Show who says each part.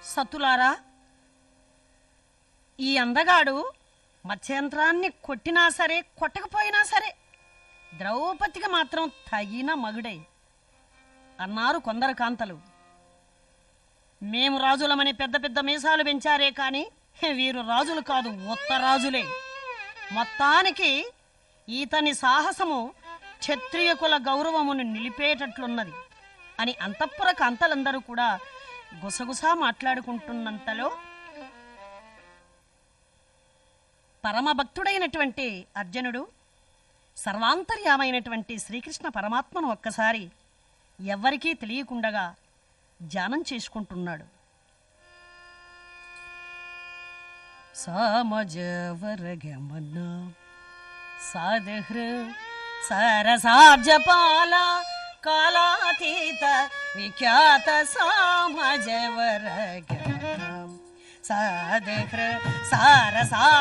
Speaker 1: సత్తులారా ఈ అందగాడు మత్స్యంత్రాన్ని కొట్టినా సరే కొట్టకపోయినా సరే ద్రౌపదికి మాత్రం తగిన మగుడై అన్నారు కొందరు కాంతలు మేము రాజులమని పెద్ద పెద్ద మీసాలు పెంచారే కాని వీరు రాజులు కాదు ఉత్త రాజులే మొత్తానికి ఈతని సాహసము క్షత్రియ కుల గౌరవమును నిలిపేటట్లున్నది అని అంతఃపుర కాంతలందరూ కూడా గుసగుసా మాట్లాడుకుంటున్నంతలో పరమభక్తుడైనటువంటి అర్జునుడు సర్వాంతర్యామైనటువంటి శ్రీకృష్ణ పరమాత్మను ఒక్కసారి ఎవ్వరికీ తెలియకుండగా ధ్యానం చేసుకుంటున్నాడు సామజవరగమన సాధహృ సరసాబ్జపాల కాలాతీత విఖ్యాత సామజవరగమన సాధహృ సారసా